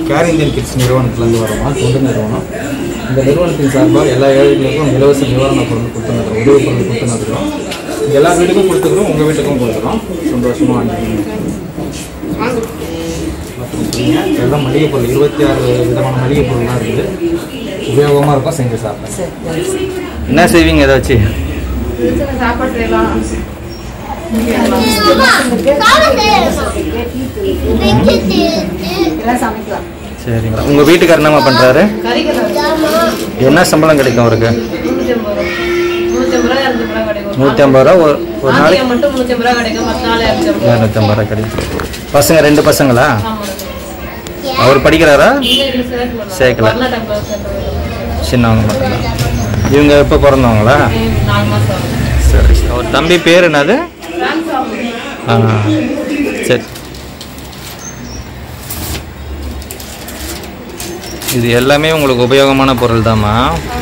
Care Indian kids நிறுவனத்துலேருந்து வரோமா தொண்டு நிறுவனம் இந்த நிறுவனத்தின் சார்பாக எல்லா ஏழைகளுக்கும் இலவச நிவாரணப் பொருள் கொடுத்துருக்கோம் உதவி பொருள் கொடுத்துருக்கோம் எல்லா வீட்டுக்கும் கொடுத்துக்கிறோம் உங்கள் வீட்டுக்கும் கொடுக்குறோம் சந்தோஷமாக வாங்கிக்கோங்க எல்லாம் மளிகை பொருள் இருபத்தி ஆறு விதமான மளிகை பொருள்லாம் இருக்குது உபயோகமாக இருக்கும் செஞ்சு சாப்பிடுங்க என்ன செய்வீங்க ஏதாச்சும் சாப்பாட்டு எல்லாம் எல்லாம் சமைக்கலாம் சரிங்களா உங்கள் வீட்டுக்காரர் என்னம்மா பண்ணுறாரு கறிகள் என்ன சம்பளம் கிடைக்கும் அவருக்கு நூற்றி ஐம்பது ரூபா நூற்றி ஐம்பது ரூபா இரநூத்தி ரூபா கிடைக்கும் நூற்றி ஐம்பது ரூபா ஒரு ஒரு நாளைக்கு ஆதிக்கம் மட்டும் நூற்றி ஐம்பது ரூபா கிடைக்கும் மற்ற நாள் இரநூத்தி ஐம்பது ரூபா இரநூத்தம்பது ரூபா கிடைக்கும் பசங்க ரெண்டு பசங்களா ஆமாம் அவர் படிக்கிறாரா இங்கே சேர்க்கல சேர்க்கல. கர்நாடகாவில் சேர்க்கல சின்னவங்க மட்டும்தான் இவங்க எப்போ பிறந்தவங்களா நாலு மாதம் ஆகுது சரி சரி அவர் தம்பி பேர் என்னது ஃப்ரான்ஸ் ஆகும் ஆ சரி இது எல்லாமே உங்களுக்கு உபயோகமான பொருள் தாம்மா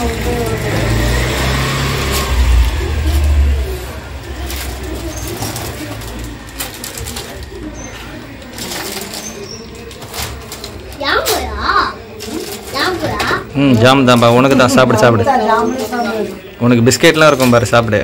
ம் ஜாம் தான்ப்பா உனக்கு தான் சாப்பிடு சாப்பிடு உனக்கு பிஸ்கெட்லாம் இருக்கும் பாரு சாப்பிடு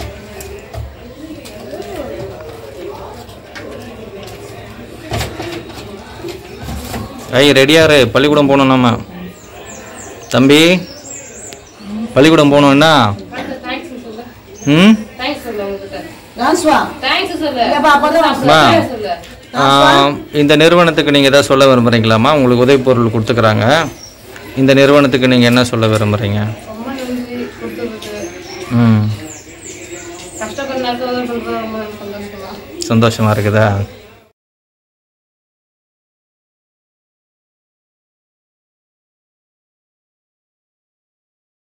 ஐய் ரெடியாரு பள்ளிக்கூடம் போகணும் நம்ம தம்பி பள்ளிக்கூடம் போகணும்னா தேங்க்ஸ் சொல்லு ம் தேங்க்ஸ் சொல்லு உங்ககிட்ட ராசுவா தேங்க்ஸ் சொல்லு இல்லப்பா, அப்பதான் அம்மா. Thanks சொல்லு ஆ, இந்த நிறுவனத்துக்கு நீங்கள் ஏதாவது சொல்ல விரும்புகிறீங்களாம்மா உங்களுக்கு உதவி பொருள் கொடுத்துக்கிறாங்க இந்த நிறுவனத்துக்கு நீங்கள் என்ன சொல்ல விரும்புகிறீங்க ரொம்ப நன்றி கொடுத்ததுக்கு ம் கஷ்டப்படுற நேரத்தில் உதவி பண்ணுறது ரொம்ப சந்தோஷமா சந்தோஷமாக இருக்குதா